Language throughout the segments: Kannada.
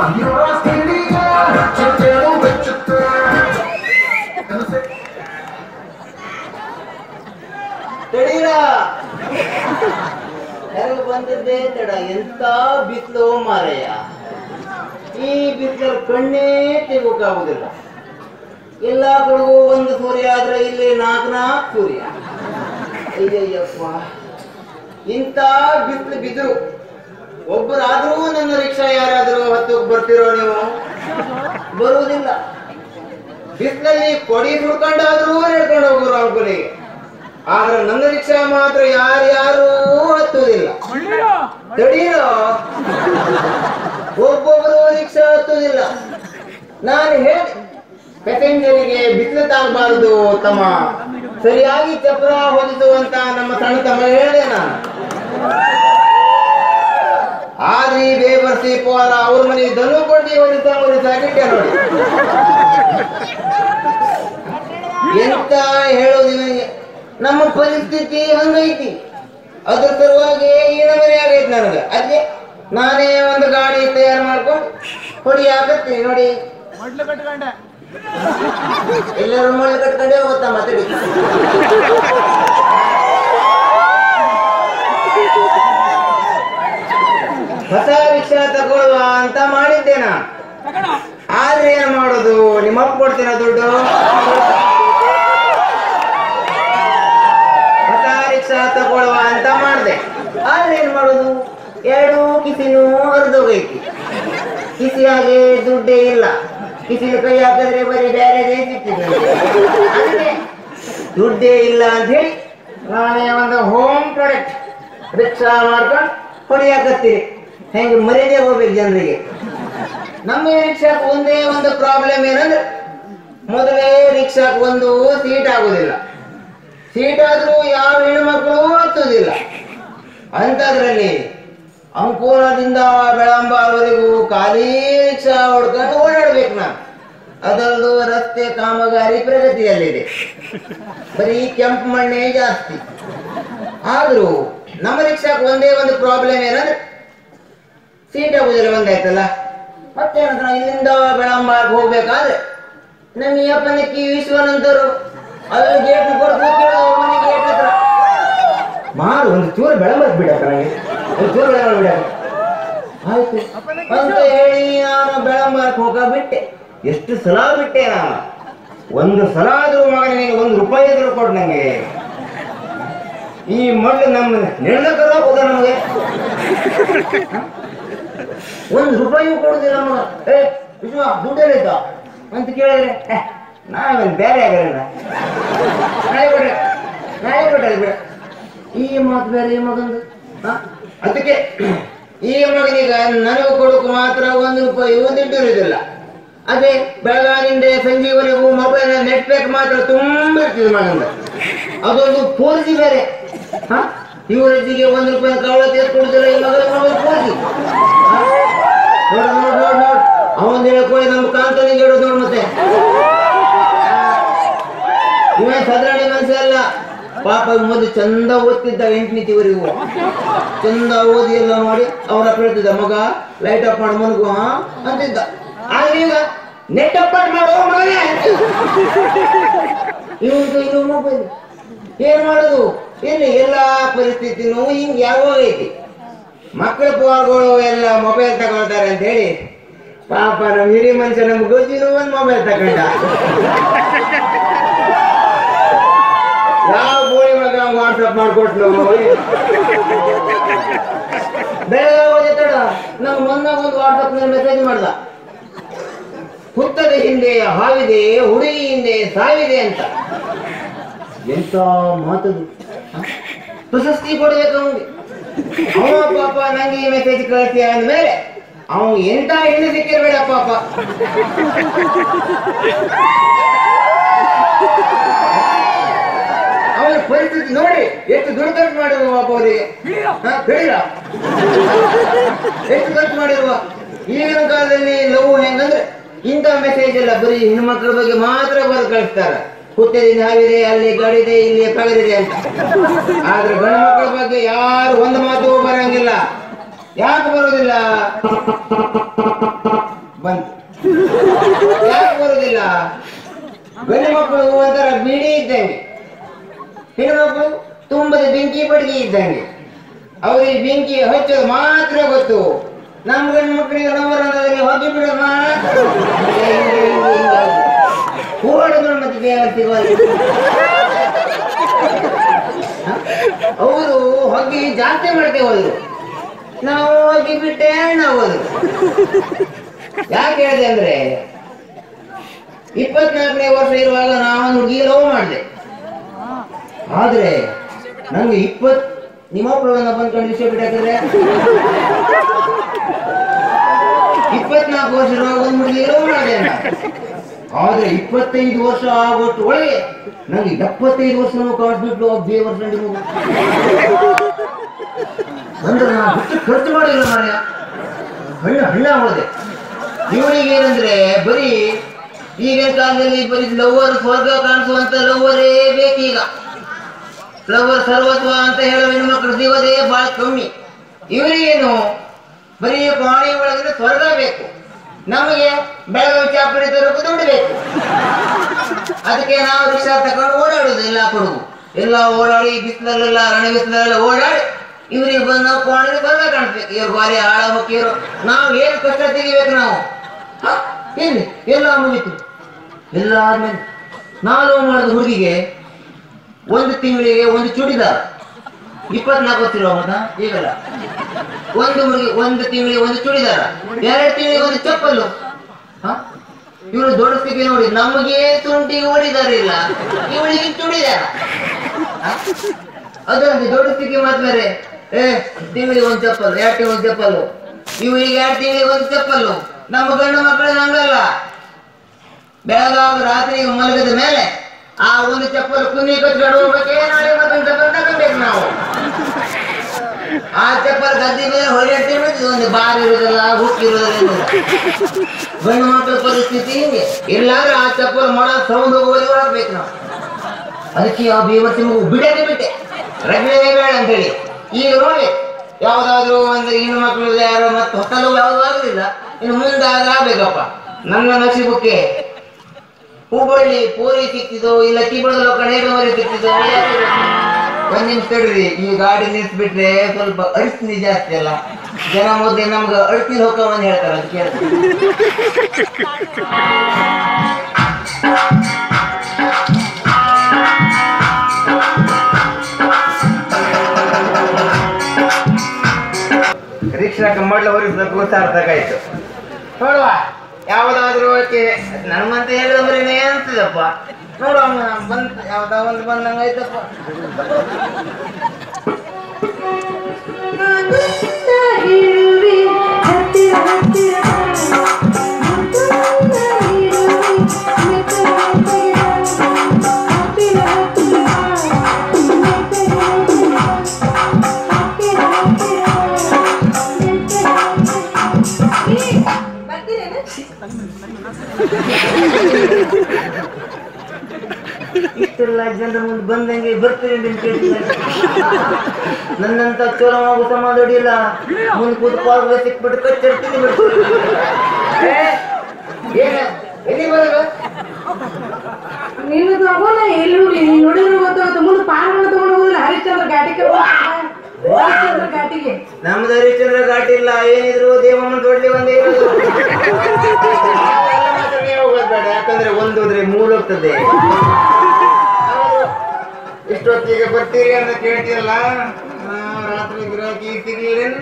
ತಡೀರ ಯಾರು ಬಂದಿದ್ದೆ ತಡ ಎಂತ ಬಿಸಿಲು ಮಾರಯ್ಯ ಈ ಬಿಸಿಲು ಕಣ್ಣೇ ತೆಗೋಕ್ಕಾಗುದಿಲ್ಲ ಎಲ್ಲ ಕಡೆಗೂ ಒಂದು ಸೂರ್ಯ ಆದ್ರೆ ಇಲ್ಲಿ ನಾಲ್ಕು ನಾಲ್ಕು ಸೂರ್ಯ ಅಯ್ಯಯ್ಯಪ್ಪ ಇಂಥ ಬಿಸಿಲು ಬಿದ್ರು ಒಬ್ಬರಾದ್ರೂ ನನ್ನ ರಿಕ್ಷಾ ಯಾರಾದ್ರೂ ಹತ್ತಕ್ಕೆ ಬರ್ತಿರೋ ನೀವು ಬರುವುದಿಲ್ಲ ಬಿಸಿಲಲ್ಲಿ ಕೊಡಿ ಸುಡ್ಕೊಂಡಾದ್ರೂ ನಡ್ಕೊಂಡು ಹೋಗೋರು ಅಂಕುಲಿಗೆ ಆದ್ರೆ ನನ್ನ ರಿಕ್ಷಾ ಮಾತ್ರ ಯಾರ್ಯಾರೂ ಹತ್ತುವುದಿಲ್ಲ ತಡೀರೋ ಒಬ್ಬೊಬ್ರು ರಿಕ್ಷಾ ಹತ್ತುವುದಿಲ್ಲ ನಾನು ಹೇಳಿದೆ ಪ್ಯಾಸೆಂಜರಿಗೆ ಬಿಸಿಲು ತಾಗಬಾರದು ತಮ್ಮ ಸರಿಯಾಗಿ ಚಪ್ರ ಹೊದಿಸುವಂತ ನಮ್ಮ ಸಣ್ಣ ತಮ್ಮ ಹೇಳಿದೆ ನಾನು ಆದ್ರಿ ಬೇಬರ್ಸಿ ಪೋರ ಅವ್ರ ಮನೆ ದನು ಕೊಡ್ತಿ ಹೊಡಿತಾ ಹೊಡಿತಾ ಗಿಟ್ಟೆ ನೋಡಿ ಎಂತ ಹೇಳೋದಿಲ್ಲ ನಮ್ಮ ಪರಿಸ್ಥಿತಿ ಹಂಗೈತಿ ಅದ್ರ ಸಲುವಾಗಿ ಈನಮನೆ ಆಗೈತಿ ನನಗೆ ಅದೇ ನಾನೇ ಒಂದು ಗಾಡಿ ತಯಾರು ಮಾಡ್ಕೊಂಡು ಹೊಡಿ ಆಗತ್ತೀನಿ ನೋಡಿ ಎಲ್ಲರೂ ಮೊಳ್ಳೆ ಕಟ್ಕೊಂಡೇ ಹೋಗುತ್ತಾ ಮತ್ತೆ ಹೊಸ ರಿಕ್ಷಾ ತಗೊಳ್ಳುವ ಅಂತ ಮಾಡಿದ್ದೆ ನಾನು ಆದ್ರೆ ಏನ್ ಮಾಡೋದು ನಿಮ್ಮಪ್ಪ ಕೊಡ್ತೀನ ದುಡ್ಡು ಹೊಸ ರಿಕ್ಷಾ ತಗೊಳ್ಳುವ ಅಂತ ಮಾಡಿದೆ ಆದ್ರೆ ಏನ್ ಮಾಡೋದು ಎರಡು ಕಿಸಿನೂ ಹರಿದೋಗೈತಿ ಕಿಸಿಯಾಗೆ ದುಡ್ಡೇ ಇಲ್ಲ ಕಿಸಿನ ಕೈ ಹಾಕಿದ್ರೆ ಬರೀ ಬೇರೆ ಸಿಕ್ತಿದೆ ಅದಕ್ಕೆ ದುಡ್ಡೇ ಇಲ್ಲ ಅಂತ ಹೇಳಿ ನಾನೇ ಒಂದು ಹೋಮ್ ಪ್ರಾಡಕ್ಟ್ ರಿಕ್ಷಾ ಮಾಡ್ಕೊಂಡು ಹೊಡಿಯಾಕತ್ತೀರಿ ಹೆಂಗೆ ಮರ್ಯಾದೆ ಹೋಗ್ಬೇಕು ಜನರಿಗೆ ನಮ್ಮ ರಿಕ್ಷಾಕ್ ಒಂದೇ ಒಂದು ಪ್ರಾಬ್ಲಮ್ ಏನಂದ್ರೆ ಮೊದಲೇ ರಿಕ್ಷಾಕ್ ಒಂದು ಸೀಟ್ ಆಗುದಿಲ್ಲ ಸೀಟ್ ಆದ್ರೂ ಯಾವ ಹೆಣ್ಮಕ್ಳು ಹತ್ತುದಿಲ್ಲ ಅಂಥದ್ರಲ್ಲಿ ಅಂಕೋಲದಿಂದ ಬೆಳಂಬಾಲ್ವರೆಗೂ ಖಾಲಿ ರಿಕ್ಷಾ ಹೊಡ್ಕೊಂಡು ಓಡಾಡ್ಬೇಕು ನಾನು ಅದರಲ್ಲೂ ರಸ್ತೆ ಕಾಮಗಾರಿ ಪ್ರಗತಿಯಲ್ಲಿದೆ ಬರೀ ಕೆಂಪು ಮಣ್ಣೇ ಜಾಸ್ತಿ ಆದ್ರೂ ನಮ್ಮ ರಿಕ್ಷಾಕ್ ಒಂದೇ ಒಂದು ಪ್ರಾಬ್ಲಮ್ ಏನಂದ್ರೆ ಸೀಟ್ ಆಗುದಿಲ್ಲ ಒಂದಾಯ್ತಲ್ಲ ಮತ್ತೇನಂತ ಇಲ್ಲಿಂದ ಬೆಳಂಬಾರ್ಗ್ ಹೋಗ್ಬೇಕಾದ್ರೆ ನಮ್ಮ ಈ ಅಪ್ಪನಕ್ಕಿ ವಿಶ್ವನಂತರು ಅಲ್ಲಿ ಗೇಟ್ ಕೊಡ್ತು ಮನೆ ಗೇಟ್ ಹತ್ರ ಮಾರು ಒಂದು ಚೂರು ಬೆಳಂಬರ್ಕ್ ಬಿಡಕ್ಕ ನನಗೆ ಒಂದು ಚೂರು ಬೆಳಂಬರ್ ಬಿಡ ಆಯ್ತು ಅಂತ ಹೇಳಿ ನಾನು ಬೆಳಂಬರ್ಕ್ ಹೋಗ ಬಿಟ್ಟೆ ಎಷ್ಟು ಸಲ ಬಿಟ್ಟೆ ನಾನು ಒಂದು ಸಲ ಆದ್ರೂ ಮಗನಿಗೆ ಒಂದು ರೂಪಾಯಿ ಆದ್ರೂ ಕೊಡು ನಂಗೆ ಈ ಮಳ್ಳು ನಮ್ಮ ನಿರ್ಣಕರ ಹೋದ ನಮಗೆ ಒಂದು ರೂಪಾಯಿಯೂ ಕೊಡುದಿಲ್ಲ ಮಗ ಏ ವಿಶ್ವ ದುಡ್ಡೇನೈತ ಅಂತ ಕೇಳಿದ್ರೆ ಏ, ನಾವೇನು ಬೇರೆ ಆಗಿರಲ್ಲ ನಾಳೆ ಕೊಡ್ರಿ ನಾಳೆ ಕೊಟ್ಟರೆ ಬಿಡ ಈ ಮಾತು ಬೇರೆ ಈ ಮಗಂದು ಹ? ಅದಕ್ಕೆ ಈ ಮಗನಿಗ ನನಗೆ ಕೊಡೋಕೆ ಮಾತ್ರ ಒಂದು ರೂಪಾಯಿ ದುಡ್ಡು ಇರುವುದಿಲ್ಲ ಅದೇ ಬೆಳಗಾವಿಂದ ಸಂಜೆವರೆಗೂ ಮೊಬೈಲ್ ನೆಟ್ ಪ್ಯಾಕ್ ಮಾತ್ರ ತುಂಬ ಇರ್ತದೆ ಮಗಂದ ಅದೊಂದು ಫೋರ್ ಜಿ ಬೇರೆ ಹ? ಇವರಜ್ಜಿಗೆ ಒಂದು ರೂಪಾಯಿ ಕವಳ ಕೊಡುದಿಲ್ಲ ಈ ಮಗ ಮೊಬೈಲ್ ಫೋರ್ ಜಿ ನೋಡ ನೋಡ್ ನೋಡ್ ನೋಡ್ ಅವನ್ ಹೇಳ್ಕೊಳ್ಳಿ ನಮ್ಮ ಕಾಂತನಿಗೆ ಹೇಳೋದು ನೋಡ್ ಮತ್ತೆ ಇವೇ ಸದರಾಣಿ ಮನುಷ್ಯ ಅಲ್ಲ ಪಾಪ ಮೊದಲು ಚಂದ ಓದ್ತಿದ್ದ ಎಂಟನೇತಿವರೆಗೂ ಚಂದ ಓದಿ ಎಲ್ಲ ಮಾಡಿ ಅವ್ರ ಹತ್ರ ಹೇಳ್ತಿದ್ದ ಮಗ ಲೈಟ್ ಆಫ್ ಮಾಡಿ ಮನ್ಗು ಹಾ ಅಂತಿದ್ದ ಆದ್ರೆ ಈಗ ನೆಟ್ ಅಪ್ ಮಾಡೋ ಮಗನೇ ಇವನ್ ಕೈಲು ಮೊಬೈಲ್ ಏನ್ ಮಾಡೋದು ಇಲ್ಲಿ ಎಲ್ಲಾ ಪರಿಸ್ಥಿತಿನೂ ಹಿಂಗ್ ಯಾವಾಗ ಐತಿ ಮಕ್ಕಳ ಪೋರ್ಗಳು ಎಲ್ಲ ಮೊಬೈಲ್ ತಗೊಳ್ತಾರೆ ಅಂತ ಹೇಳಿ ಪಾಪ ನಮ್ಮ ಹಿರಿಯ ಮನುಷ್ಯ ನಮ್ಗೆ ಗೊತ್ತಿರೋ ಒಂದು ಮೊಬೈಲ್ ತಗೊಂಡ ಯಾವ ಬೋಳಿ ಮಗ ವಾಟ್ಸಪ್ ಮಾಡ್ಕೊಟ್ಲು ಬೆಳಗ್ಗೆ ಹೋದೆ ತಡ ನಾವು ಮೊನ್ನೆ ಒಂದು ವಾಟ್ಸಪ್ ನಲ್ಲಿ ಮೆಸೇಜ್ ಮಾಡ್ದ ಹುತ್ತದ ಹಿಂದೆ ಹಾವಿದೆ ಹುಡುಗಿ ಹಿಂದೆ ಸಾವಿದೆ ಅಂತ ಎಂತ ಮಾತದು ಹ? ಪ್ರಶಸ್ತಿ ಕೊಡ್ಬೇಕು ಅವನಿಗೆ ಅವ ಪಾಪ ನಂಗೆ ಈ ಮೆಸೇಜ್ ಕಳಿಸ್ತೀಯ ಅಂದ್ಮೇಲೆ ಅವನು ಎಂತ ಹೆಣ್ಣು ಸಿಕ್ಕಿರ್ಬೇಡ ಪಾಪ ಅವನ ಪರಿಸ್ಥಿತಿ ನೋಡಿ ಎಷ್ಟು ದುಡ್ಡು ಖರ್ಚು ಮಾಡಿರುವ ಪಾಪ ಅವರಿಗೆ ಬೆಳಿರ ಎಷ್ಟು ಖರ್ಚು ಮಾಡಿರುವ ಈಗಿನ ಕಾಲದಲ್ಲಿ ಲವ್ ಹೆಂಗಂದ್ರೆ ಇಂಥ ಮೆಸೇಜ್ ಎಲ್ಲ ಬರೀ ಹೆಣ್ಮಕ್ಳ ಬಗ್ಗೆ ಮಾತ್ರ ಬರೆದು ಕಳಿಸ್ತಾರೆ ಹುತ್ತದಿಂದ ಹಾವಿದೆ ಅಲ್ಲಿ ಗಡಿದೆ ಇಲ್ಲಿ ಪಗರಿದೆ ಅಂತ ಆದ್ರೆ ಗಂಡು ಮಕ್ಕಳ ಬಗ್ಗೆ ಯಾರು ಒಂದು ಮಾತು ಬರಂಗಿಲ್ಲ ಯಾಕೆ ಬರುವುದಿಲ್ಲ ಬಂತು ಯಾಕೆ ಬರುವುದಿಲ್ಲ ಗಂಡು ಮಕ್ಕಳು ಒಂಥರ ಬಿಡಿ ಇದ್ದಂಗೆ ಹೆಣ್ಮಕ್ಳು ತುಂಬದ ಬೆಂಕಿ ಬಡಿಗೆ ಇದ್ದಂಗೆ ಅವರಿಗೆ ಬೆಂಕಿ ಹಚ್ಚೋದು ಮಾತ್ರ ಗೊತ್ತು ನಮ್ಮ ಗಂಡು ಮಕ್ಕಳಿಗೆ ನವರಂಗದಲ್ಲಿ ಹೊಗೆ ಬಿಡೋದು ಮಾತ್ರ ಹೂವಾಡಿದ್ರು ಮತ್ತೆ ಬೇಗ ಸಿಗೋದು ಅವರು ಹೊಗೆ ಜಾಸ್ತಿ ಮಾಡ್ತೇವೆ ಹೋದ್ರು ನಾವು ಹೊಗೆ ಬಿಟ್ಟೆ ನಾವು ಹೋದ್ರು ಯಾಕೆ ಹೇಳಿದೆ ಅಂದ್ರೆ ಇಪ್ಪತ್ನಾಲ್ಕನೇ ವರ್ಷ ಇರುವಾಗ ನಾನು ಹುಡುಗಿ ಲವ್ ಮಾಡಿದೆ ಆದ್ರೆ ನಂಗೆ ಇಪ್ಪತ್ ನಿಮ್ಮ ಮಕ್ಕಳನ್ನ ಬಂದ್ಕೊಂಡು ವಿಷಯ ಬಿಟ್ಟಾಕಿದ್ರೆ ಇಪ್ಪತ್ನಾಲ್ಕು ವರ್ಷ ಇರುವಾಗ ಒಂದು ಹುಡುಗಿ ಲವ್ ಮಾಡಿದೆ ನಾನು. ಆದ್ರೆ ಇಪ್ಪತ್ತೈದು ವರ್ಷ ಆಗೋಷ್ಟು ಒಳಗೆ ನಂಗೆ ಎಪ್ಪತ್ತೈದು ವರ್ಷ ಕಾಣಿಸ್ಬಿಟ್ಟು ದೇವರ ಫ್ರೆಂಡ್ ಅಂದ್ರೆ ನಾನು ಹೆಚ್ಚು ಖರ್ಚು ಮಾಡಿಲ್ಲ ಮಾರ್ಯ ಹಣ್ಣ ಹಣ್ಣ ಹೋದೆ ಇವನಿಗೆ ಏನಂದ್ರೆ ಬರೀ ಈಗಿನ ಕಾಲದಲ್ಲಿ ಬರೀ ಲವರ್ ಸ್ವರ್ಗ ಕಾಣಿಸುವಂತ ಲವರೇ ಬೇಕೀಗ ಲವರ್ ಸರ್ವತ್ವ ಅಂತ ಹೇಳೋ ಹೆಣ್ಮಕ್ಳು ಸಿಗೋದೇ ಬಹಳ ಕಮ್ಮಿ ಇವರಿಗೇನು ಬರೀ ಪಾಣಿ ಒಳಗಿನ ಸ್ವರ್ಗ ಬೇಕು ನಮಗೆ ಬೆಳಗಾವಿ ಚಾಪಡಿ ತರಕು ದುಡ್ಡು ಬೇಕು ಅದಕ್ಕೆ ನಾವು ರಿಕ್ಷಾ ತಕೊಂಡು ಓಡಾಡುದು ಎಲ್ಲ ಕೊಡುಗು ಎಲ್ಲ ಓಡಾಡಿ ಬಿಸಿಲಲ್ಲೆಲ್ಲ ರಣ ಬಿಸಿಲೆಲ್ಲ ಓಡಾಡಿ ಇವ್ರಿಗೆ ಬಂದು ನಾವು ಕೋಣಿಗೆ ಸ್ವರ್ಗ ಕಾಣಿಸ್ಬೇಕು ಇವ್ರು ಬಾರಿ ಆಳ ಹೊಕ್ಕಿರು ನಾವು ಏನು ಕಷ್ಟ ತೆಗಿಬೇಕು ನಾವು ಹ? ಎಲ್ಲಿ ಎಲ್ಲ ಮುಗೀತು ಎಲ್ಲ ಆದ್ಮೇಲೆ ನಾವು ಮಾಡಿದ ಹುಡುಗಿಗೆ ಒಂದು ತಿಂಗಳಿಗೆ ಒಂದು ಚೂಡಿದಾರ ಇಪ್ಪತ್ನಾಲ್ಕು ವರ್ಷ ಮತ್ತ ಈಗಲ್ಲ ಒಂದು ಹುಡುಗಿ ಒಂದು ತಿಂಗಳಿಗೆ ಒಂದು ಚೂಡಿದಾರ ಎರಡು ತಿಂಗಳಿಗೆ ಒಂದು ಚಪ್ಪಲು ಇವರು ದೊಡ್ಡ ಸ್ಥಿತಿ ನೋಡಿ ನಮಗೆ ತುಂಟಿಗೆ ಹೊಡಿದಾರೆ ಇಲ್ಲ ಇವಳಿಗೆ ಚೂಡಿದಾರ ಹ? ಅದಂತೆ ದೊಡ್ಡ ಸ್ಥಿತಿ ಮಾತು ಬೇರೆ ಏ ತಿಂಗಳಿಗೆ ಒಂದು ಚಪ್ಪಲು ಎರಡು ತಿಂಗಳಿಗೆ ಒಂದು ಚಪ್ಪಲು ಇವಳಿಗೆ ಎರಡು ತಿಂಗಳಿಗೆ ಒಂದು ಚಪ್ಪಲು ನಮ್ಮ ಗಂಡು ಮಕ್ಕಳು ಹಂಗಲ್ಲ ಬೆಳಗಾಗ ರಾತ್ರಿ ಮಲಗಿದ ಮೇಲೆ ಆ ಒಂದು ಚಪ್ಪಲು ಕುನಿ ಕಚ್ಕೊಂಡು ಹೋಗ್ಬೇಕೇ ನಾಳೆ ಮತ್ತೊಂದು ಚಪ್ಪಲ್ ತಗೊಬೇಕು ನಾವು ಆ ಚಪ್ಪಲ್ ಗದ್ದೆ ಮೇಲೆ ಹೊಡೆಯುತ್ತೇವೆ ಒಂದು ಬಾರ್ ಇರೋದಿಲ್ಲ ಹುಕ್ ಇರೋದಿಲ್ಲ ಗಂಡು ಮಕ್ಕಳ ಪರಿಸ್ಥಿತಿ ಹಿಂಗೆ ಇಲ್ಲಾಂದ್ರೆ ಆ ಚಪ್ಪಲ್ ಮೊಳ ಸೌಂಡ್ ಹೋಗುವಲ್ಲಿ ಹೊರಬೇಕು ನಾವು ಅದಕ್ಕೆ ಆ ಬೇವರ್ಸಿ ಮಗು ಬಿಡಕ್ಕೆ ಬಿಟ್ಟೆ ರಗಳೆ ಬೇಡ ಅಂತೇಳಿ ಈಗ ನೋಡಿ ಯಾವ್ದಾದ್ರು ಒಂದು ಹೆಣ್ಣು ಮಕ್ಕಳು ಯಾರೋ ಮತ್ತೆ ಹೊಸಲು ಯಾವ್ದು ಆಗುದಿಲ್ಲ ಇನ್ನು ಮುಂದೆ ಆಗ್ಬೇಕಪ್ಪ ನನ್ನ ನಸೀಬಕ್ಕೆ ಹೂಬಳ್ಳಿ ಪೂರಿ ಸಿಕ್ತಿದೋ ಇಲ್ಲ ಕಿಬಳದ ಕಡೆ ಮರಿ ಸಿಕ್ತಿದೋ ಒಂದ್ ನಿಮಿಷ ತಡ್ರಿ ಈ ಗಾಡಿ ನಿಲ್ಸ್ಬಿಟ್ರೆ ಸ್ವಲ್ಪ ಅಳಿಸ್ತೀನಿ ಜಾಸ್ತಿ ಅಲ್ಲ ಜನ ಮೊದ್ಲೇ ನಮ್ಗೆ ಅಳಿಸ್ತೀನಿ ಹೋಗ್ಕೊಂಬಂದು ಹೇಳ್ತಾರೆ ಅದಕ್ಕೆ ಹೇಳ್ತೀನಿ. ರಿಕ್ಷಾಕ ಮೊಡ್ಲ ಹೊರಿಸ್ಬೇಕು ಸಾರ್ಥಕಾಯ್ತು ನೋಡುವ ಯಾವ್ದಾದ್ರು ಓಕೆ ನನ್ಮಂತ ಹೇಳಿದ್ರೆ ಅನ್ಸ್ತದಪ್ಪ ನೋಡುವ ಬಂತ ಯಾವ್ದಾ ಒಂದು ಬಂದಂಗ ಆಯ್ತಪ್ಪ ಇರುವೆ ಹತ್ತಿರ ಹತ್ತಿರ ಮುತ್ತುವನ್ನ ಇರುವೆ ಮೆತ್ತಗೆ ಮೆತ್ತಗೆ ಹತ್ತಿರ ಹತ್ತಿರ ಮೆತ್ತಗೆ ಮೆತ್ತಗೆ ಹತ್ತಿರ ಹತ್ತಿರ ಬರ್ತೀರೇನು ಇಷ್ಟೆಲ್ಲ ಜನರ ಮುಂದೆ ಬಂದಂಗೆ ಬರ್ತೀರಿ ಅಂತ ಕೇಳ್ತಿದ್ದಾರೆ ನನ್ನಂತ ಚೋರ ಮಗು ಸಮಾಧ ಹೊಡಿಲ್ಲ ಮುಂದೆ ಕೂತು ಪಾಲ್ಗ ಸಿಕ್ಬಿಟ್ಟು ಕಚ್ಚಿರ್ತೀನಿ ಏನ ಎಲ್ಲಿ ಬರೋದು ನೀನು ತಗೋಣ ಎಲ್ಲಿ ಹೋಗ್ಲಿ ನೀನು ನೋಡಿದ್ರೆ ಗೊತ್ತಾಗುತ್ತೆ ಮುಂದೆ ಪಾರ್ಗಳು ತಗೊಂಡು ಹೋಗಿಲ್ಲ ಹರಿಶ್ಚಂದ್ರ ಘಾಟಿಗೆ ಹರಿಶ್ಚಂದ್ರ ಘಾಟಿಗೆ ನಮ್ದು ಹರಿಶ್ಚಂದ್ರ ಘಾಟ್ ಇಲ್ಲ ಏನಿದ್ರು ದೇವಮ್ಮನ ದೊಡ್ಡ ಒಂದೇ ಇರೋದು ನಾವೆಲ್ಲ ಮಾತ್ರ ನೀವು ಹೋಗೋದು ಬೇಡ ಯಾಕಂದ್ರೆ ಒಂದು ಹೋದ್ರೆ ಮೂರು ಹೋಗ್ತದೆ ಹೌದು. ಇಷ್ಟೊತ್ತಿಗೆ ಬರ್ತೀರಿ ಅಂತ ಕೇಳ್ತೀರಲ್ಲ ನಾವು ರಾತ್ರಿ ಗಿರಾಕಿ ಸಿಗ್ಲಿಲ್ಲೇನು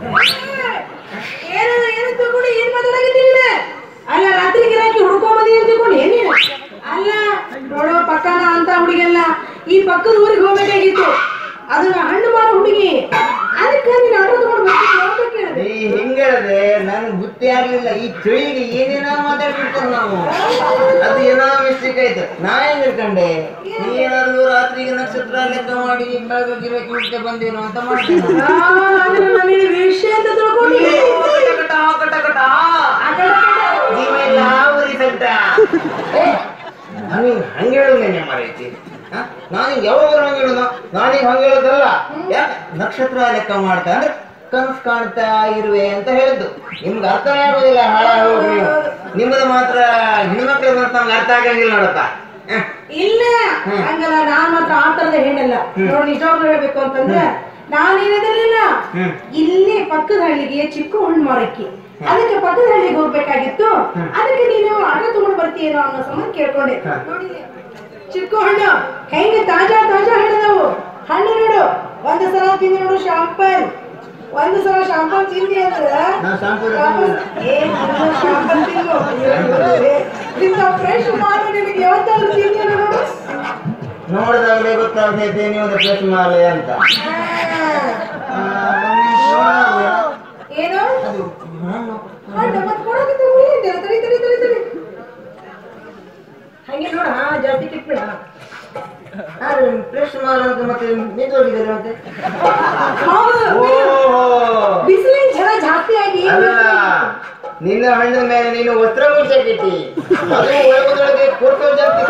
ಏನ ಏನು ತಿಳ್ಕೊಂಡು ಏನ್ ಮಾತಾಡಕತ್ತೀನಿ ಅಲ್ಲ ರಾತ್ರಿ ಗಿರಾಕಿ ಹುಡ್ಕೊಂಬದಿ ಅಂತ ತಿಳ್ಕೊಂಡು ಏನೇನು ಅಲ್ಲ ನೋಡೋ ಪಕ್ಕನ ಅಂತ ಹುಡುಗಿಯಲ್ಲ ಈ ಪಕ್ಕದ ಊರಿಗೆ ಹೋಗ್ಬೇಕಾಗಿತ್ತು ಅದು ಹಣ್ಣು ಮಾಡೋ ಹುಡುಗಿ ಅದಕ್ಕೆ ನೀನು ಆಟೋ ತಗೊಂಡು ಬರ್ತೀನಿ ಹೋಗ್ಬೇಕು ಹೇಳಿದೆ ಈ ಹಿಂಗೇಳದೆ ನನ್ ಬುದ್ಧಿ ಆಗ್ಲಿಲ್ಲ ಈ ಚಳಿಗೆ ಏನೇನೋ ಮಾತಾಡ್ಬಿಡ್ತಾರ ನಾವು ಅದು ಏನೋ ಮಿಸ್ಟೇಕ್ ಆಯ್ತು ನಾ ಹೆಂಗ್ ಇಟ್ಕೊಂಡೆ ನೀ ಏನಾದ್ರು ರಾತ್ರಿಗೆ ನಕ್ಷತ್ರ ಲೆಕ್ಕ ಮಾಡಿ ಬೆಳಗ್ಗೆ ಗಿರಾಕಿ ಹುಡ್ಕೆ ಬಂದೇನೋ ಅಂತ ಮಾಡ್ತೀನಿ ಆ, ಅಂದ್ರೆ ನನಗೆ ವಿಷಯ ಅಂತ ತಿಳ್ಕೊಂಡು ಕಟ ಕಟ ಕಟ ಆ ಕಡೆ ಆ ಕಡೆ. ನೀವೆಲ್ಲ ಉರಿ ಸಂಟ ನಾನು ಹಂಗ ಹೇಳುದೇನೆ ಮರೈತಿ ನಾನು ಯಾವಾಗ ಹಂಗ ಹೇಳುದ ನಾನೀಗ ಹಂಗ ಹೇಳೋದಲ್ಲ ಯಾಕೆ ನಕ್ಷತ್ರ ಲೆಕ್ಕ ಮಾಡ್ತಾ ಅಂದ್ರೆ ಕನ್ಸ್ ಕಾಣ್ತಾ ಇರುವೆ ಅಂತ ಹೇಳಿದ್ದು ನಿಮ್ಗೆ ಅರ್ಥನೇ ಆಗೋದಿಲ್ಲ ಹಾಳಾಗೋಗಿ ನೀವು ನಿಮ್ಮದು ಮಾತ್ರ ಹೆಣ್ಮಕ್ಳು ಮಾತ್ರ ನಮ್ಗೆ ಅರ್ಥ ಆಗಂಗಿಲ್ಲ ನೋಡಪ್ಪ ಹ. ಇಲ್ಲ ಹಂಗಲ್ಲ ನಾನ್ ಮಾತ್ರ ಆ ತರದ ಹೆಣ್ಣಲ್ಲ ನೋಡಿ ನಿಜವಾಗ್ಲೂ ಹೇಳ್ಬೇಕು ಅಂತಂದ್ರೆ ನಾನೇನದಿರಲಿಲ್ಲ ಹ್ಮ್. ಇಲ್ಲಿ ಪಕ್ಕದ ಹಳ್ಳಿಗೆ ಚಿಕ್ಕ ಹಣ್ಣು ಮಾರಕ್ಕೆ ಅದಕ್ಕೆ ಪಕ್ಕದ ಹಳ್ಳಿಗೆ ಹೋಗ್ಬೇಕಾಗಿತ್ತು ಅದಕ್ಕೆ ನೀನು ಆಟೋ ತಗೊಂಡ್ ಬರ್ತೀಯೇನೋ ಅನ್ನೋ ಸಂಬಂಧ ಕೇಳ್ಕೊಂಡೆ ನೋಡಿ ಚಿಕ್ಕ ಹಣ್ಣು ಹೆಂಗೆ ತಾಜಾ ತಾಜಾ ಹಣ್ಣು ಹಣ್ಣು ನೋಡು ಒಂದು ಸಲ ತಿಂದು ನೋಡು ಶಾಂಪಲ್ ಒಂದು ಸಲ ಶಾಂಪಲ್ ತಿಂದಿ ಅಂದ್ರೆ ನಾನ್ ಶಾಂಪಲ್ ಏ, ನಾನು ಶಾಂಪಲ್ ತಿನ್ನು. ಇಂಥ ಫ್ರೆಶ್ ಮಾಲು ನಿನಗೆ ಯಾವತ್ತಾದ್ರೂ ತಿಂದಿಲ್ಲ ನೋಡು ನೋಡಿದಾಗಲೇ ಗೊತ್ತಾಗ್ತೈತೆ ನೀವು ಒಂದು ಪ್ಲೇಸ್ ಮಾಲೆ ಅಂತ ಆ, ಮೊನ್ನೆ ಏನು ಅದು ಹಣ್ಣು. ಹಣ್ಣು ಮತ್ತೆ ಕೊಡೋಕಿಂತ ಉಳಿದಿದ್ಯಲ್ಲ ತಡಿ ತಡಿ ತಡಿ ತಡಿ ಹಂಗೆ ನೋಡ ಜಾಸ್ತಿ ಕಿಟ್ಬೇಡ ಆದ್ರೆ ಫ್ರೆಶ್ ಮಾಲ್ ಅಂತ ಮತ್ತೆ ನಿಂತೋಗಿದ್ದಾರೆ ಮತ್ತೆ ಹೌದು ಓಹೋ ಬಿಸಿಲಿನ ಝಳ ಜಾಸ್ತಿ ಆಗಿ ಅಲ್ಲ ನಿನ್ನ ಹಣ್ಣಿನ ಮೇಲೆ ನೀನು ವಸ್ತ್ರ ಮುಚ್ಚಕ್ಕಿಟ್ಟಿ ಅದು ಒಳಗೊಳಗೆ ಕೂರ್ಕೋ ಜಾಸ್ತಿ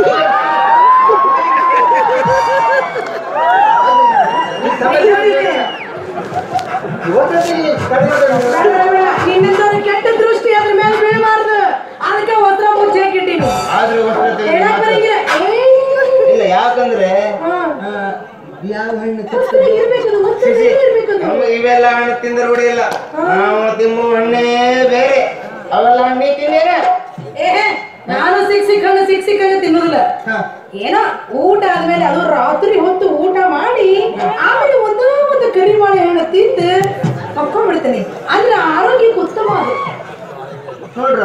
ನಿನ್ನಂತವ್ರ ಕೆಟ್ಟ ದೃಷ್ಟಿ ಅದ್ರ ಮೇಲೆ ಬೀಳಬಾರ್ದು ಅದಕ್ಕೆ ವಸ್ತ್ರ ಮುಚ್ಚಿ ಹಾಕಿಟ್ಟಿನಿ ಆದ್ರೂ ವಸ್ತ್ರ ತೆಗೆದು ಹೇಳಕ್ ಮಾತ್ರ- ಬರಂಗಿಲ್ಲ ಏ, ಇಲ್ಲ ಯಾಕಂದ್ರೆ ಹ್ಮ್. ಆ, ಯಾವ ಹಣ್ಣು ವಸ್ತ್ರ ಇರ್ಬೇಕದು ವಸ್ತ್ರ ಸಿಸಿ, ಇರ್ಬೇಕದು ನಮ್ಗೆ ಇವೆಲ್ಲ ಹಣ್ಣು ತಿಂದ್ರೆ ರೂಢಿಯಿಲ್ಲ ನಾವು ತಿಂಬು ಹಣ್ಣೇ ಬೇರೆ ಅವೆಲ್ಲ ಹಣ್ಣಿ ತಿಂದೇನೆ ಏ ನಾನು ಸಿಕ್ ಸಿಕ್ ಹಣ್ಣು ಸಿಕ್ ಸಿಕ್ ಹಣ್ಣು ತಿನ್ನೋದಿಲ್ಲ ಹ. ಏನೋ ಊಟ ಆದ್ಮೇಲೆ ಅದು ರಾತ್ರಿ ಹೊತ್ತು ಊಟ ಮಾಡಿ ಆಮೇಲೆ ಒಂದೋ ಒಂದು ಕರಿಮಾಳೆ ಹಣ್ಣು ತಿಂದು ಮಕ್ಕೊಂಡ್ಬಿಡ್ತೀನಿ ಅಂದ್ರೆ ಆರೋಗ್ಯಕ್ಕೆ ಉತ್ತಮ ಅದು ನೋಡ್ರ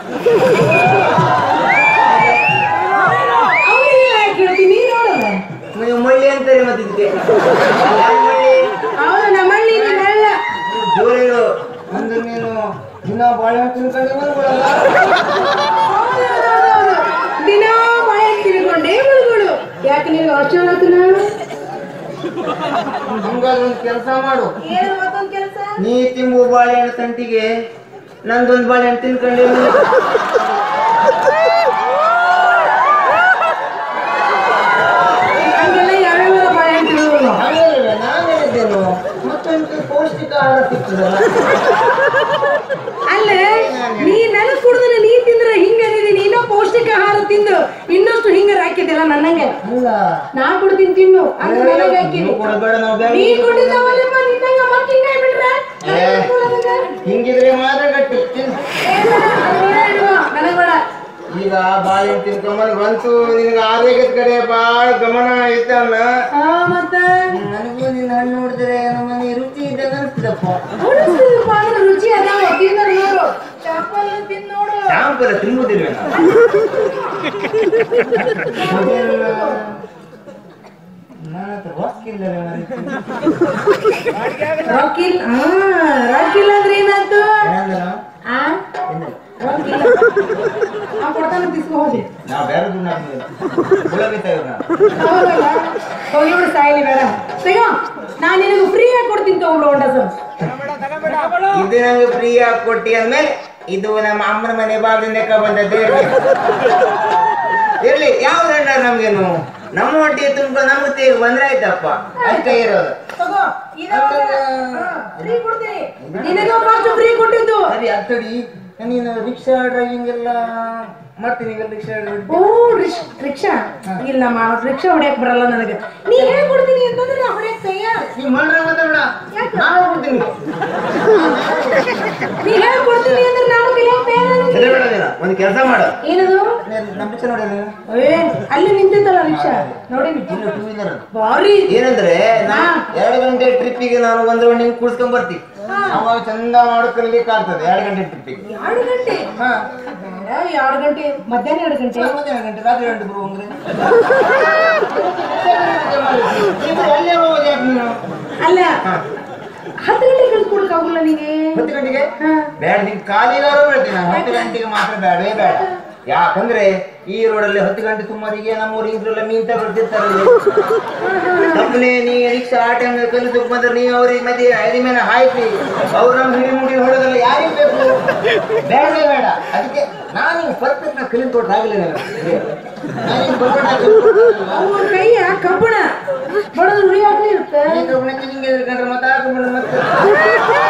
ಅವ್ರಿಗೆ ಯಾಕೆ ಹೇಳ್ತೀನಿ ನೀನ್ ನೋಡಲ್ಲ ನೀವು ಮಳ್ಳಿ ಅಂತಾರೆ ಮತ್ತೆ ಇದಕ್ಕೆ ಯಾವ ಮಳ್ಳಿ ಹೌದು ನಮ್ಮಳ್ಳಿ ನಮ್ಮಳ್ಳ ಜೋರಿರು ಅಂದ್ರೆ ನೀನು ದಿನ ಬಾಳೆಹಣ್ಣು ತಿನ್ಕೊಂಡು ಬಂದ್ಬಿಡಲ್ಲ ಹೌದು, ಹೌದು, ಹೌದು, ಹೌದು. ದಿನ ಬಾಯ ತಿಳ್ಕೊಂಡೇ ಮುಳುಗಳು ಯಾಕೆ ನೀವು ಅಷ್ಟೊಂದು ಹಂಗಾದ್ರೆ ಒಂದು ಕೆಲಸ ಮಾಡು ಏನು ಮತ್ತೊಂದು ಕೆಲಸ ನೀ ತಿಂಬು ಬಾಳೆಹಣ್ಣು ತಂಟಿಗೆ ನಂದೊಂದು ಬಾಳೆಹಣ್ಣು ತಿನ್ಕೊಂಡು ಹಂಗೆಲ್ಲ ಯಾವ್ಯಾವ ಬಾಳೆ ತಿನ್ನೋದು ಹಾಗೇನಿಲ್ಲ, ನಾನು ಹೇಳಿದ್ದೇನು ಮತ್ತೊಂದು ಪೌಷ್ಟಿಕ ಆಹಾರ ಸಿಗ್ತದಲ್ಲ ಅಲ್ಲ ನೀ ನನಗ್ ಕುಡಿದ್ರೆ ನೀ ತಿಂದ್ರೆ ಹಿಂಗದಿದಿ ನೀನೋ ಪೌಷ್ಟಿಕ ಆಹಾರ ತಿಂದು ಇನ್ನಷ್ಟು ಹಿಂಗ ಹಾಕಿದ್ದಿಲ್ಲ ನನ್ನಂಗೆ ಅಲ್ಲ ನಾ ಕೊಡ್ತೀನಿ ತಿನ್ನು ಅಂತ ನನಗೆ ಹಾಕಿದಿ ನೀವು ಕೊಡಬೇಡ ನಾವು ಬೇಡ ನೀ ಕೊಟ್ಟಿದ್ದವಲ್ಲಪ್ಪ ನಿನ್ನಂಗ ಮತ್ತೆ ಹಿಂಗ ಬಿಟ್ರೆ ಏ, ಹಿಂಗಿದ್ರೆ ಮಾತ್ರ ಗಟ್ಟಿ ತಿನ್ನು. ನನಗ್ ಬೇಡ ಈಗ ಬಾಳೆಹಣ್ಣು ತಿನ್ಕೊಂಬಂದು ಬಂತು ನಿನಗೆ ಆರೋಗ್ಯದ ಕಡೆ ಭಾಳ ಗಮನ ಐತಲ್ಲ ಆ, ಮತ್ತ ನನಗೂ ನಿನ್ನ ಹಣ್ಣು ನೋಡಿದ್ರೆ ನಮ್ಮ ಮನೆ ರುಚಿ ಇದ್ದಾಗ ಅನಿಸ್ತದಪ್ಪ ಉಳಿಸ್ತಿದಪ್ಪ ಅಂದ್ರೆ ರುಚಿ ಅದಾವ ತಿಂದ್ರೆ ನೋಡು ಚಾಪಲ್ ತಿಂದ್ ನೋಡು ಶಾಂಪುರ ತಿನ್ನುವುದಿಲ್ಲ ನನ್ನ ಹತ್ರ ರೊಕ್ಕಿಲ್ಲ ರಾಕಿಲ್ ಹಾ ರಾಕಿಲ್ ಅಂದ್ರೆ ಏನಾಯ್ತು ಆ ರೊಕ್ಕಿಲ್ಲ ಆ ಕೊಡ್ತಾನ ತಿಸ್ಕೊ ಹೋಗಿ ನಾವು ಬೇರೆ ದುಡ್ಡು ಗುಲಾಬಿತಾವ್ ನಾವು ಹೌದಲ್ಲ? ಹೋಗಿ ಬಿಡು ಸಾಯ್ಲಿ ಬೇಡ ಸಿಗೋ ನಾನು ನಿನಗೆ ಫ್ರೀ ಆಗಿ ಕೊಡ್ತೀನಿ ತಗೊಂಡು ಹೊಂಡ ಸರ್ ಇದು ನಂಗೆ ಫ್ರೀ ಆಗಿ ಕೊಟ್ಟಿ ಅಂದ್ಮೇಲೆ ಇದು ನಮ್ಮ ಅಮ್ಮನ ಮನೆ ಬಾಗಿಲಿಂದ ಬಂದದ್ದು ಇರ್ಲಿ ಇರ್ಲಿ ಯಾವ ದಂಡ ನಮ್ಗೇನು ನಮ್ಮ ಹೊಟ್ಟೆ ತುಂಬ ನಮ್ಗೆ ತೇಗ್ ಬಂದ್ರೆ ಆಯ್ತಪ್ಪ ಅಷ್ಟೇ ಇರೋದು ತಗೋ ಫ್ರೀ ಕೊಡ್ತೀನಿ ನಿನಗೆ ಫಸ್ಟ್ ಫ್ರೀ ಕೊಟ್ಟಿದ್ದು ಸರಿ ಅತ್ತಡಿ ನೀನು ರಿಕ್ಷಾ ಡ್ರೈವಿಂಗ್ ಎಲ್ಲ ಮಾಡ್ತೀನಿ ಈಗ ರಿಕ್ಷಾ ಓ ರಿಕ್ಷ್- ರಿಕ್ಷಾ ಇಲ್ಲ ಮಾಡ ರಿಕ್ಷಾ ಹೊಡ್ಯಕ್ ಬರಲ್ಲ ನನಗೆ ನೀ ಹೇಳ್ಕೊಡ್ತೀನಿ ಅಂತಂದ್ರೆ ನಾ ಹೊಡ್ಯಕ್ ತಯಾರ್ ನೀವು ಮಾಡ್ರೆ ಮಾತಾಡ ನಾನು ಕೊಡ್ತೀನಿ ನೀ ಹೇಳ್ಕೊಡ್ತೀನಿ ಅಂದ್ರೆ ನಾನು ಕಲಿಯಕ್ ತಯಾರ್ ಸರಿ ಬೇಡ ನೀನು ಒಂದು ಕೆಲಸ ಮಾಡು ಏನದು ನಮ್ಮ ರಿಕ್ಷಾ ನೋಡಿಲ್ಲ ಏ ಅಲ್ಲಿ ನಿಂತಿತ್ತಲ್ಲ ರಿಕ್ಷಾ ನೋಡಿನಿ ಇಲ್ಲ ಟೂ ವೀಲರ್ ಭಾರಿ ಏನಂದ್ರೆ ನಾನು ಎರಡು ಗಂಟೆ ಟ್ರಿಪ್ಪಿಗೆ ನಾನು ಒಂದು ರೌಂಡಿಂಗ್ ಕೂಡ್ಸ್ಕೊಂಡ್ ಬರ್ತೀನಿ ಅವಾಗ ಚಂದ ಮಾಡ್ಕೊಳ್ಲಿಕ್ಕೆ ಆಗ್ತದೆ ಎರಡು ಗಂಟೆ ಟ್ರಿಪ್ಪಿಗೆ ಎರಡು ಗಂಟೆ ಹಾ ಬೇಡ, ಎರಡು ಗಂಟೆ ಮಧ್ಯಾಹ್ನ ಎರಡು ಗಂಟೆ ಮಧ್ಯಾಹ್ನ ಗಂಟೆ ರಾತ್ರಿ ಗಂಟೆ ಬರುವಂಗ್ರೆ ಅಲ್ಲೇ ಹೋಗೋದು ಯಾಕೆ ನೀನು ಅಲ್ಲ ಹತ್ತು ಗಂಟೆ ಕಳ್ಸ್ಕೊಡಕ್ ಆಗುಲ್ಲ ನೀಗೆ ಹತ್ತು ಗಂಟೆಗೆ ಹಾ. ಬೇಡ ನಿನ್ ಕಾಲಿಗಾರು ಹೇಳ್ತೀನಿ ನಾನು ಹತ್ತು ಗಂಟೆಗೆ ಮಾತ್ರ ಬೇಡವೇ ಬೇಡ ಯಾಕಂದ್ರೆ ಈ ರೋಡಲ್ಲಿ ಹತ್ತು ಗಂಟೆ ಸುಮಾರಿಗೆ ನಮ್ಮ ಇದ್ರೆಲ್ಲ ಮೀನ್ ತಗೊಳ್ತಿರ್ತಾರೆ ತಪ್ಪನೆ ನೀ ರಿಕ್ಷಾ ಆ ಟೈಮ್ ಕಲಿತು ಬಂದ್ರೆ ನೀವು ಅವ್ರಿಗೆ ಮಧ್ಯೆ ಐದಿ ಮೇಲೆ ಹಾಯ್ತಿ ಅವ್ರು ನಮ್ಮ ಹಿಡಿ ಮುಡಿ ಹೊಡೋದಲ್ಲ ಯಾರಿಗೆ ಬೇಕು ಬೇಡವೇ ಬೇಡ ಅದಕ್ಕೆ ನಾನು ಪರ್ಫೆಕ್ಟ್ ಆಗಿ ಕಲಿತು ಕೊಟ್ರೆ ಆಗಲಿಲ್ಲ ನಾನು ಪರ್ಫೆಕ್ಟ್ ಆಗಿ ಅವ್ರ ಕೈಯ ಕಬ್ಬಣ ಬಡದು ಉಳಿ ಆಗ್ಲಿ ಇರುತ್ತೆ ನಿಂಗೆ ಎದ್ಕೊಂಡ್ರೆ ಮತ್ತೆ ಹಾಕೊಂಡ್ಬಿಡು ಮತ್ತೆ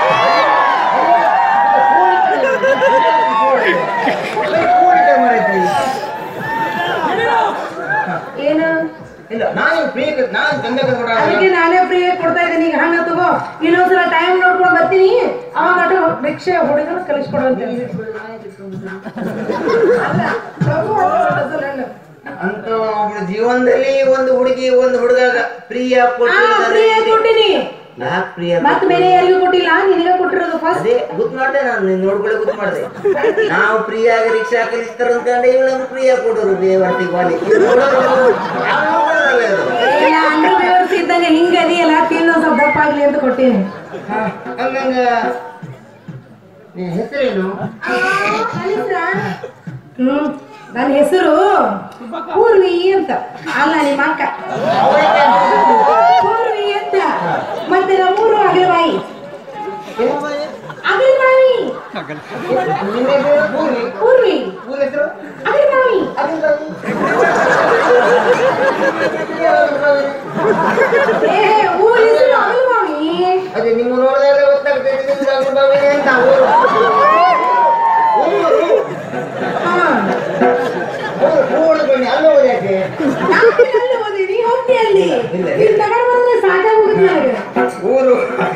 ನಾನು ಫ್ರೀ ನಾನು ಗಂಧಕ ಅದಕ್ಕೆ ನಾನೇ ಫ್ರೀ ಕೊಡ್ತಾ ಇದ್ದೀನಿ ಈಗ ಹಂಗ ತಗೋ ಇನ್ನೊಂದ್ಸಲ ಟೈಮ್ ನೋಡ್ಕೊಂಡು ಬರ್ತೀನಿ ಅವಾಗ ಆಟೋ ರಿಕ್ಷಾ ಹುಡುಗರು ಕಲಿಸ್ಕೊಡುವಂತೆ ಅಂತ ಒಬ್ಳು ಜೀವನದಲ್ಲಿ ಒಂದು ಹುಡುಗಿ ಒಂದು ಹುಡುಗ ಪ್ರಿಯ ಫ್ರೀ ಕೊಟ್ಟಿನಿ ಯಾಕೆ ಪ್ರಿಯ ಮತ್ ಬೇರೆ ಯಾರಿಗೂ ಕೊಟ್ಟಿಲ್ಲ ನಿನಗೆ ಕೊಟ್ಟಿರೋದು ಫಸ್ಟ್ ಅದೇ ಗೊತ್ತು ಮಾಡ್ದೆ ನಾನು ನಿನ್ನ ನೋಡ್ಕೊಳ್ಳೆ ಗೊತ್ತು ಮಾಡ್ದೆ ನಾವು ಪ್ರಿಯಾಗಿ ರಿಕ್ಷಾ ಕಲಿಸ್ತಾರ ಅನ್ಕೊಂಡೆ ಇವಳನ್ನು ಪ್ರಿಯ ಕೊಡೋರು ಬೇವರ್ತಿ ಬಾಲಿ ಅಂಡ್ರು ವ್ಯವಸ್ಥೆ ಇದ್ದಂಗೆ ಹಿಂಗ ಅದೆಯಲ್ಲ ತಿನ್ನೋ ಸ್ವಲ್ಪ ದಪ್ಪ ಆಗ್ಲಿ ಅಂತ ಕೊಟ್ಟಿನಿ ಹಂಗಂಗ ನಿನ್ನ ಹೆಸರೇನು ಹ್ಮ್ ನನ್ನ ಹೆಸರು ಪೂರ್ವಿ ಅಂತ ಅಲ್ಲ ನಿಮ್ಮ ಅಕ್ಕ ಪೂರ್ವಿ ಅಂತ ಮತ್ತೆ ನಮ್ಮೂರು ಅಗಲಬಾಯಿ ಅಗಲಬಾಯಿ ನಿನ್ನ ಹೆಸರು ಪೂರ್ವಿ ಪೂರ್ವಿ ಊರ ಹೆಸರು ಅಗಲಬಾಯಿ ಏ ಊರ ಹೆಸರು ಅಗಲಬಾಯಿ ಅದೇ ನಿಮ್ಮ ನೋಡಿದ್ರೆ ಗೊತ್ತಾಗ್ತೈತೆ ನಿಮ್ದು ಅಗ್ರಭಾವಿ ಅಂತ ಊರು ಊರು ಹಾ ಊರು ಊರು ಬನ್ನಿ ಅಲ್ಲಿ ಹೋಗೋದು ಯಾಕೆ ನಾನು ಅಲ್ಲಿ ಹೋದೆ, ನೀ ಹೋಗ್ತಿ ಅಲ್ಲಿ ಇಲ್ಲ. ಇಲ್ಲಿ ತಗೊಂಡ್ ಬಂದ್ರೆ ಸಾಕಾಗೋಗುತ್ತೆ ನನಗೆ ಊರು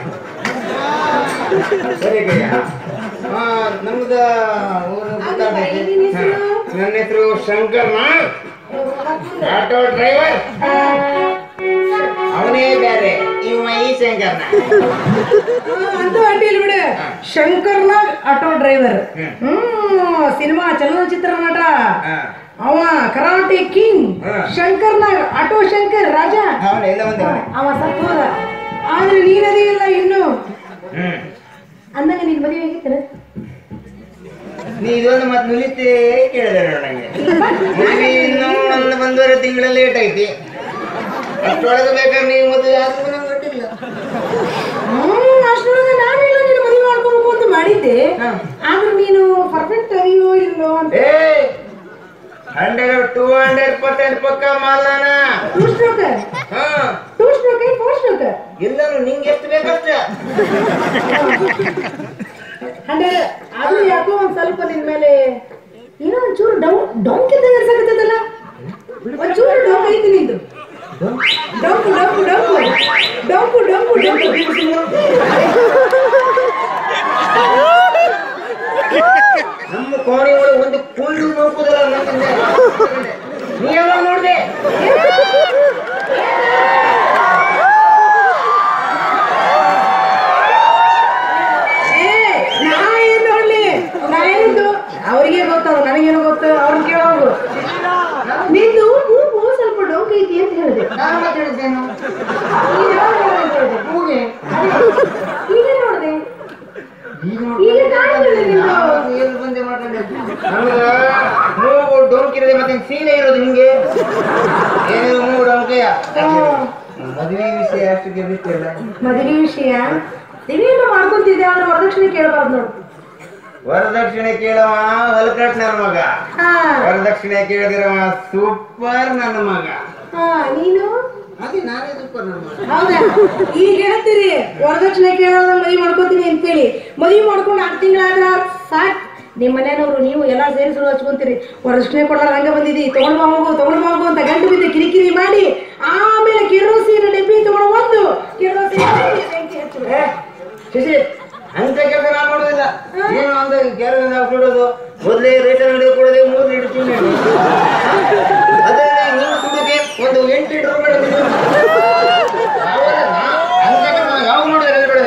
ಸರಿ ಕಯ್ಯ ಹಾ ನಮ್ದ ಊರು ಗೊತ್ತಾಗ್ತೈತೆ ನಿನ್ನ ಹೆಸರು? ಹಾ. ನನ್ನ ಹೆಸರು ಶಂಕರ್ ನಾಗ್ ಆಟೋ ಡ್ರೈವರ್ ಅವನೇ ಬೇರೆ ಇವ ಈ ಶಂಕರ್ನ ಅಂತೂ ಅಡ್ಡಿಲ್ಲ ಬಿಡು ಶಂಕರ್ನಾಗ್ ಆಟೋ ಡ್ರೈವರ್ ಹ್ಮ್. ಹ್ಮ್ ಸಿನಿಮಾ ಚಲನಚಿತ್ರ ನಟ ಹಾ. ಅವ ಕರಾಟೆ ಕಿಂಗ್ ಹಾ. ಶಂಕರ್ನಾಗ್ ಆಟೋ ಶಂಕರ್ ರಾಜ ಅವನ ಎಲ್ಲ ಒಂದವನೇ ಅವ ಸತ್ತೋದ ಆದ್ರೆ ನೀನದೇ ಇಲ್ಲ ಇನ್ನು ಹ್ಮ್ ಅಂದಾಗ ನಿನ್ ಮದುವೆ ಆಗಿತ್ತೇನೆ ನೀ ಇದೊಂದು ಮತ್ತೆ ನುಲಿತೆ ಕೇಳಿದೆ ನೋಡು ನಂಗೆ ಮದುವೆ ಇನ್ನೂ ಒಂದು ಒಂದೂವರೆ ತಿಂಗಳ ಲೇಟ್ ಐತಿ ಅಷ್ಟೊಳಗೆ ಬೇಕಾದ್ರೆ ನೀವು ಮದುವೆ ಆದ್ರೂ ನಂಗೆ ಗೊತ್ತಿಲ್ಲ ಹ್ಮ್ ಅಷ್ಟರೊಳಗೆ ನಾನೆಲ್ಲ ನಿನ್ನ ಮದುವೆ ಮಾಡ್ಕೋಬೇಕು ಅಂತ ಮಾಡಿದ್ದೆ ಹಾ. ಆದ್ರೆ ನೀನು ಪರ್ಫೆಕ್ಟ್ ಅರಿಯೋ ಇಲ್ಲೋ ಅಂತ ಏ ಹಂಡ್ರೆಡ್ ಟೂ ಹಂಡ್ರೆಡ್ ಪರ್ಸೆಂಟ್ ಪಕ್ಕ ಮಾಲಾನ ಟೂ ಸ್ಟ್ರೋಕ್ ಹಾ ಟೂ ಸ್ಟ್ರೋಕ್ ಫೋರ್ ಸ್ಟ್ರೋಕ್ ಎಲ್ಲರೂ ನಿಂಗೆ ಎಷ್ಟು ಬೇಕಷ್ಟ ಅಂದ್ರೆ ಅದು ಯಾಕೋ ಒಂದ್ ಸ್ವಲ್ಪ ನಿನ್ ಮೇಲೆ ಏನೋ ಒಂಚೂರು ಡೌ ಡೌನ್ ಕಿಂತ ಇರ್ಸಕತ್ತದಲ್ಲ ಒಂಚೂರು ಡೌನ್ ಐತಿ ನಿಂದು ಡೌಕು ಡೌಕು ಡೌಕು ಡೌಕು ಡೌಕು ಡೌಕು ನಮ್ಮ ಕೋಣೆ ಒಳಗೆ ಒಂದು ಕುಳ್ಳು ನೋಡುವುದಲ್ಲ ನನ್ನಿಂದ. ನೀ ಯಾವಾಗ ನೋಡ್ದೆ ಏ ನಾ ಏನ್ ನೋಡ್ಲಿ ನಾ ಏನಿದ್ದು ಅವ್ರಿಗೆ ಗೊತ್ತವ ನನಗೇನು ಗೊತ್ತು ಅವ್ರನ್ನ ಕೇಳೋದು ನಿಂದು ಮೂಗು ಸ್ವಲ್ಪ ಡೌಕ್ ಐತಿ ಅಂತ ಹೇಳಿದೆ ನಾನು ಮಾತಾಡಿದ್ದೇನು ನೀನ್ ಯಾವಾಗ ನೋಡ್ದೆ ಅಂತ ಹೇಳ್ದೆ? ಹೂಗೆ ಈಗ ನೋಡ್ದೆ ಈಗ ಈಗ ಕಾಣಿಲ್ಲ ನಿಂದು ಎಲ್ಲಿ ಬಂದೆ ಮಾತಾಡಿ ನಮ್ಗ ಮೂಗು ಡೊಂಕಿರದೆ ಮತ್ತೆ ಸೀನೆ ಇರೋದು ನಿಂಗೆ ಏನಿಲ್ಲ ಮೂಗು ಡೊಂಕೆಯ ಮದುವೆ ವಿಷಯ ಅಷ್ಟು ಗೆಲ್ಲಿಸ್ತಿಲ್ಲ ಮದುವೆ ವಿಷಯ ನೀವೇನು ಮಾಡ್ಕೊಂತಿದ್ದೆ ಆದ್ರೆ ವರದಕ್ಷಿಣೆ ಕೇಳಬಾರ್ದು ನೋಡು ವರದಕ್ಷಿಣೆ ಕೇಳವ ಹೊಲಕಟ್ ನನ್ನ ಮಗ ಹಾ ವರದಕ್ಷಿಣೆ ಕೇಳಿದಿರವ ಸೂಪರ್ ನನ್ನ ಮಗ ಹಾ ನೀನು ಅದೇ ನಾನೇ ಸೂಪರ್ ನನ್ನ ಮಗ ಹೌದಾ ಈಗ ಹೇಳ್ತೀರಿ ವರದಕ್ಷಿಣೆ ಕೇಳೋದ ಮದುವೆ ಮಾಡ್ಕೋತೀನಿ ಅಂತೇಳಿ ಮದುವೆ ಮಾಡ್ಕೊಂಡು ಆರು ತಿಂಗಳಾದ್ರ ಸಾಕ್ ನಿಮ್ಮ ಮನೆಯವರು ನೀವು ಎಲ್ಲ ಸೇರಿ ಸುಳ್ಳು ಹಚ್ಕೊಂತೀರಿ ವರದಕ್ಷಿಣೆ ಕೊಡಲ್ಲ ಹಂಗೆ ಬಂದಿದ್ದಿ ತಗೊಂಡ್ ಬಾ ಹೋಗು ತಗೊಂಡ್ ಬಾ ಹೋಗು ಅಂತ ಗಂಟು ಬಿದ್ದು ಕಿರಿಕಿರಿ ಮಾಡಿ ಆಮೇಲೆ ಕೆರೋಸಿನ ಡಬ್ಬಿ ತಗೊಂಡು ಬಂದು ಕೆರೋಸಿನ ಡಬ್ಬಿ ಬೆಂಕಿ ಹಚ್ಚೋದು. ಏ, ಶಶಿ ಅಂತ ಕೆಲಸ ನಾನು ಮಾಡೋದಿಲ್ಲ ಏನು ಅಂತ ಕೆಲಸ ನಾವು ಕೊಡೋದು ಮೊದಲೇ ರೇಷನ್ ಅಂಗಡಿ ಕೊಡೋದೆ ಮೂರು ಲೀಟರ್ ಚಿನ್ನ ಅದೇ ನೀವು ಕುಡಿಗೆ ಒಂದು ಎಂಟು ಲೀಟರ್ ರೂಪಾಯಿ ಯಾವ ಮಾಡೋದಿಲ್ಲ ಬಿಡೋದೇ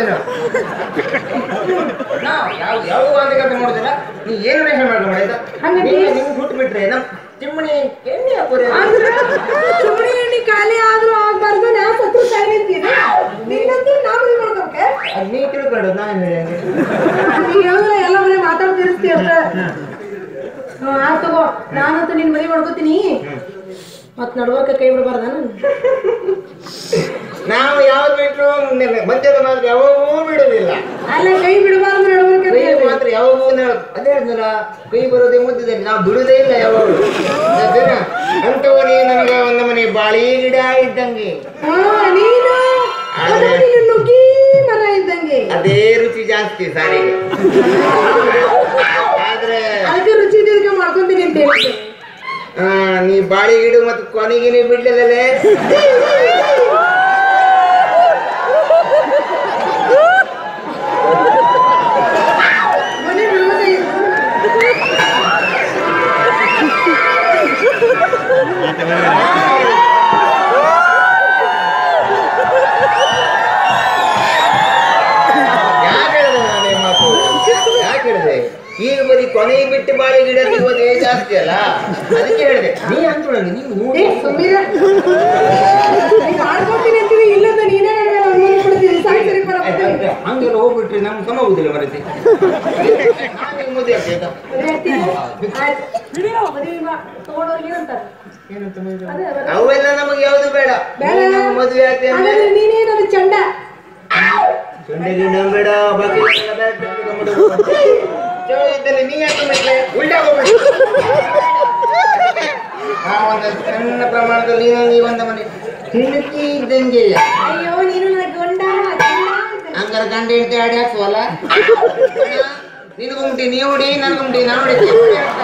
ನಾವು ಯಾವ ಯಾವ ಅಂತ ಕೆಲಸ ಮಾಡೋದಿಲ್ಲ ನೀ ಏನು ರೇಷನ್ ಮಾಡ್ಕೊಂಡು ಆಯ್ತಾ ಹಂಗಂದ್ರೆ? ನೀವು ನಿಮ್ಗೆ ಬಿಟ್ಟು ಬಿಟ್ರೆ ನಮ್ಮ ಚಿಮ್ಮಣಿ ಎಣ್ಣೆ ಹಾಕೋರಿ ಆದ್ರೆ ಚುಮಣಿ ಎಣ್ಣೆ ಖಾಲಿ ಆದ್ರೂ ಆಗ್ಬಾರ್ದು ನಾ ಸತ್ರು ಸಾಯ್ತೀನಿ ನಿನ್ನಂತೂ ನಾ ಮದುವೆ ಮಾಡ್ಕೋಕೆ ಅದು ನೀ ತಿಳ್ಕೊಂಡು ನಾನು ಹೇಳಿ ನೀ ಹೇಳಿದ್ರೆ ಎಲ್ಲ ಮನೆ ಮಾತಾಡ್ ತಿರ್ಸ್ತಿ ಅಷ್ಟ ಹ್ಮ್ ಆತ್ ತಗೋ ನಾನಂತೂ ನಿನ್ ಮದುವೆ ಮಾಡ್ಕೋತೀನಿ ಮತ್ ನಡ್ವರ್ಕ ಕೈ ಬಿಡಬಾರ್ದ ನಾವು ಯಾವ್ದು ಬಿಟ್ರು ಮಧ್ಯದ ಮಾತ್ರ ಯಾವಾಗೂ ಬಿಡುವುದಿಲ್ಲ ಅಲ್ಲ ಕೈ ಬಿಡಬಾರ್ದು ನಡ್ವರ್ಕ ಕೈ ಮಾತ್ರ ಯಾವಾಗೂ ನಾವು- ಅದೇ ಹೇಳಿದ್ನಲ್ಲ ಕೈ ಬರೋದೇ ಮುದ್ದದಲ್ಲಿ ನಾವು ಬಿಡುವುದೇ ಇಲ್ಲ ಯಾವಾಗ ಅಂತವನೇ ನನಗ ಒಂದು ಮನೆ ಬಾಳಿ ಗಿಡ ಇದ್ದಂಗೆ ಹಾ ನೀನು ಅದು ನೀನು ನುಗ್ಗಿ ಮರ ಇದ್ದಂಗೆ ಅದೇ ರುಚಿ ಜಾಸ್ತಿ ಸಾರಿಗೆ ಆದ್ರೆ ಅದಕ್ಕೆ ರುಚಿ ತಿಳ್ಕ ಮಾಡ್ಕೊಂತೀನಿ ಅಂತ ಹೇಳಿದ್ದೆ ಆ, ನೀ ಬಾಳಿ ಗಿಡ ಮತ್ತು ಕೊನೆಗೆ ನೀ ಬಿಡ್ಲಿಲ್ಲಲೇ ಮನೆ ಬಿಡುವುದೇ ಯಾಕೆ ಹೇಳಿದೆ ನಾನೇ ಮಾತು ಯಾಕೆ ಹೇಳಿದೆ ಈಗ ಬರೀ ಕೊನೆಗೆ ಬಿಟ್ಟು ಬಾಳೆ ಗಿಡ ಸಿಗೋದೇ ಜಾಸ್ತಿ ಅಲ್ಲ ಅದಕ್ಕೆ ಹೇಳಿದೆ ನೀ ಅಂದ್ರೊಳಗೆ ನೀವು ಏ ನೋಡಿ ಸುಮ್ಮೀರ ನೀನ್ ಮಾಡ್ಕೊಡ್ತೀನಿ ಅಂತೀವಿ ಇಲ್ಲದ ನೀನೇ ನನ್ನ ಮೇಲೆ ಅನುಮಾನ ಪಡ್ತೀನಿ ಸಾಕು ಸರಿ ಬರ ಹಂಗೆಲ್ಲ ಹೋಗ್ಬಿಟ್ರೆ ನಮ್ಗೆ ಸಮ ಹೋಗುದಿಲ್ಲ ಮರತಿ ನಾವೇ ಮದುವೆ ಆಗ್ಬೇಕಾ ಅದೇ ಅದೇ. ಅವೆಲ್ಲ ನಮಗೆ ಯಾವುದು ಬೇಡ ಬೇಡ. ನೀನು ಮದುವೆ ಆಗ್ತೇನೆ ಹಾಗಾದ್ರೆ ನೀನೇ ನನ್ನ ಚಂಡ ಚಂಡೆ ಗಿಂಡ ಬೇಡ ಬಾಕಿ ಎಲ್ಲ ಬೇಡ, ಚಂಡ ಗಿಂಡ ಬೇಡ. ಚಲೋ ಇದ್ದಲ್ಲಿ ನೀ ಯಾಕೆ ಮಕ್ಕಳೇ ಉಲ್ಟಾ ಹೋಗ್ಬೇಡಿ ಆ ಒಂದು ಸಣ್ಣ ಪ್ರಮಾಣದಲ್ಲಿ ನೀನು ನೀವೊಂದ ಮನೆ ತಿನ್ನಕ್ಕಿ ಇದ್ದಂಗೆ ಅಯ್ಯೋ ನೀನು ನನ್ನ ಗಂಡ ಹಂಗಾರ ಗಂಡ ಹೆಂಡತಿ ಆಡಿ ಹಾಕುವಲ್ಲ ನಿನಗುಂಟಿ ನೀವು ಹೊಡಿ ನನಗುಂಟಿ ನಾನು ಹೊಡಿತೀನಿ